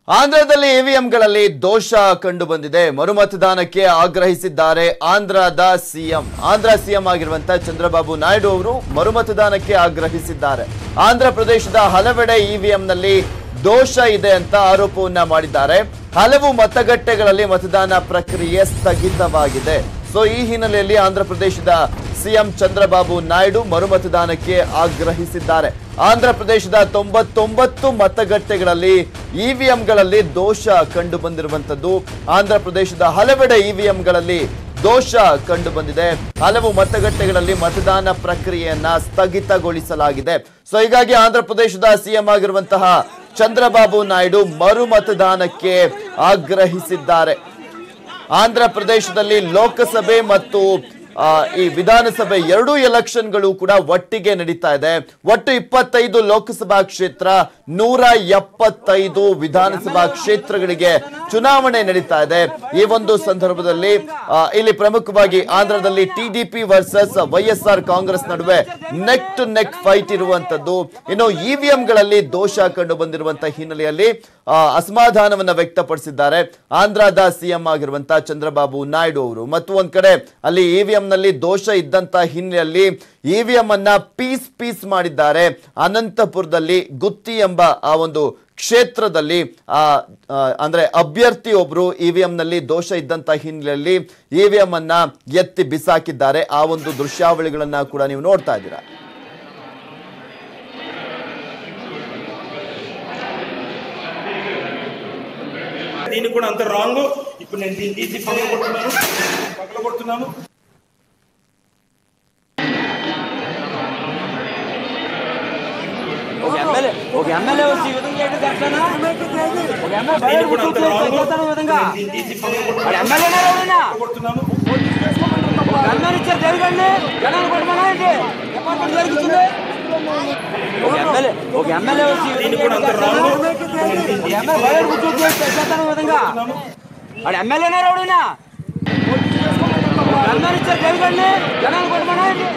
ಆಂಧ್ರದಲ್ಲಿ ಇವಿಎಂಗಳಲ್ಲಿ ದೋಷ ಕಂಡು ಬಂದಿದೆ ಮರುಮತದಾನಕ್ಕೆ ಆಗ್ರಹಿಸಿದ್ದಾರೆ ಆಂಧ್ರದ ಸಿಎಂ ಆಂಧ್ರ ಸಿಎಂ ಆಗಿರುವಂತಹ ಚಂದ್ರಬಾಬು ನಾಯ್ಡು ಅವರು ಮರುಮತದಾನಕ್ಕೆ ಆಗ್ರಹಿಸಿದ್ದಾರೆ ಆಂಧ್ರ ಪ್ರದೇಶದ ಹಲವೆಡೆ ಇವಿಎಂನಲ್ಲಿ ದೋಷ ಇದೆ ಅಂತ ಆರೋಪವನ್ನ ಮಾಡಿದ್ದಾರೆ ಹಲವು ಮತಗಟ್ಟೆಗಳಲ್ಲಿ ಮತದಾನ ಪ್ರಕ್ರಿಯೆ ಸ್ಥಗಿತವಾಗಿದೆ ಸೊ ಈ ಹಿನ್ನೆಲೆಯಲ್ಲಿ ಆಂಧ್ರ ಪ್ರದೇಶದ ಸಿಎಂ ಚಂದ್ರಬಾಬು ನಾಯ್ಡು ಮರುಮತದಾನಕ್ಕೆ ಆಗ್ರಹಿಸಿದ್ದಾರೆ ಆಂಧ್ರ ಪ್ರದೇಶದ ತೊಂಬತ್ತೊಂಬತ್ತು ಮತಗಟ್ಟೆಗಳಲ್ಲಿ ಇವಿಎಂಗಳಲ್ಲಿ ದೋಷ ಕಂಡು ಬಂದಿರುವಂತದ್ದು ಆಂಧ್ರ ಪ್ರದೇಶದ ಹಲವೆಡೆ ಇವಿಎಂಗಳಲ್ಲಿ ದೋಷ ಕಂಡು ಬಂದಿದೆ ಹಲವು ಮತಗಟ್ಟೆಗಳಲ್ಲಿ ಮತದಾನ ಪ್ರಕ್ರಿಯೆಯನ್ನ ಸ್ಥಗಿತಗೊಳಿಸಲಾಗಿದೆ ಸೊ ಹೀಗಾಗಿ ಆಂಧ್ರ ಪ್ರದೇಶದ ಸಿಎಂ ಆಗಿರುವಂತಹ ಚಂದ್ರಬಾಬು ನಾಯ್ಡು ಮರು ಮತದಾನಕ್ಕೆ ಆಗ್ರಹಿಸಿದ್ದಾರೆ ಆಂಧ್ರ ಪ್ರದೇಶದಲ್ಲಿ ಲೋಕಸಭೆ ಮತ್ತು ಆ, ಈ ವಿಧಾನಸಭೆ ಎರಡೂ ಎಲೆಕ್ಷನ್ಗಳು ಕೂಡ ಒಟ್ಟಿಗೆ ನಡೀತಾ ಇದೆ ಒಟ್ಟು ಇಪ್ಪತ್ತೈದು ಲೋಕಸಭಾ ಕ್ಷೇತ್ರ ನೂರ ಎಪ್ಪತ್ತೈದು ವಿಧಾನಸಭಾ ಕ್ಷೇತ್ರಗಳಿಗೆ ಚುನಾವಣೆ ನಡೀತಾ ಇದೆ ಈ ಒಂದು ಸಂದರ್ಭದಲ್ಲಿ ಆ, ಇಲ್ಲಿ ಪ್ರಮುಖವಾಗಿ ಆಂಧ್ರದಲ್ಲಿ ಟಿಡಿಪಿ ವರ್ಸಸ್ ವೈಎಸ್ಆರ್ ಕಾಂಗ್ರೆಸ್ ನಡುವೆ ನೆಕ್ ಟು ನೆಕ್ ಫೈಟ್ ಇರುವಂತದ್ದು ಇನ್ನು ಇವಿಎಂಗಳಲ್ಲಿ ದೋಷ ಕಂಡು ಬಂದಿರುವಂತಹ ಹಿನ್ನೆಲೆಯಲ್ಲಿ ಆ, ಅಸಮಾಧಾನವನ್ನ ವ್ಯಕ್ತಪಡಿಸಿದ್ದಾರೆ ಆಂಧ್ರದ ಸಿಎಂ ಆಗಿರುವಂತಹ ಚಂದ್ರಬಾಬು ನಾಯ್ಡು ಅವರು ಮತ್ತು ಒಂದ್ ಕಡೆ ಅಲ್ಲಿ ಇವಿಎಂ ನಲ್ಲಿ ದೋಷ ಇದ್ದಂತ ಹಿನ್ನೆಲೆಯಲ್ಲಿ ಇವಿಎಂ ಅನ್ನ ಪೀಸ್ ಪೀಸ್ ಮಾಡಿದ್ದಾರೆ ಅನಂತಪುರದಲ್ಲಿ ಗುತ್ತಿ ಎಂಬ ಆ ಒಂದು ಕ್ಷೇತ್ರದಲ್ಲಿ ಆ ಆ, ಅಂದ್ರೆ ಅಭ್ಯರ್ಥಿ ಒಬ್ರು ಇವಿಎಂ ನಲ್ಲಿ ದೋಷ ಇದ್ದಂತ ಹಿನ್ನೆಲೆಯಲ್ಲಿ ಇವಿಎಂ ಅನ್ನ ಎತ್ತಿ ಬಿಸಾಕಿದ್ದಾರೆ ಆ ಒಂದು ದೃಶ್ಯಾವಳಿಗಳನ್ನ ಕೂಡ ನೀವು ನೋಡ್ತಾ ಇದ್ದೀರಾ దీనికి కూడా అంత రాంగ్ ఇప్పుడు నేను దీన్ని తీసి పక్కన కొడుతున్నాను పక్కన కొడుతున్నాను ఒక ఎమ్మెల్యే ఒక ఎమ్మెల్యే వచ్చి ఈ విధంగా చేయడం కరెక్టేనా? ఒక ఎమ్మెల్యే బయట దీనికి కూడా అంత కూర్చొని రాంగ్ చేస్తాను ఈ విధంగా దీన్ని తీసి పక్కన వాడు కొడుతున్నాను ఎమ్మెల్యేనా ఎవరైనా పక్కన కొడుతున్నాను ఒక ఎమ్మెల్యే ఇచ్చారు జరగండి జనాలు కొట్టమనా ఏంటి డిపార్ట్మెంట్ జరిగించింది ఒక ఎమ్మెల్యే ఒక ఎమ్మెల్యే వచ్చి ఈ దీనికి విధంగా కూడా చేయడం అంత కరెక్టేనా? రాంగ్ నేను దీన్ని ఒక తీసి ఎమ్మెల్యే బయట కూర్చొని చేస్తాను ఈ విధంగా వాడు ఎమ్మెల్యేనా ఎవరైనా ఒక ఎమ్మెల్యే ఇచ్చారు జరగండి జనాలు కొట్టమనా ఏంటి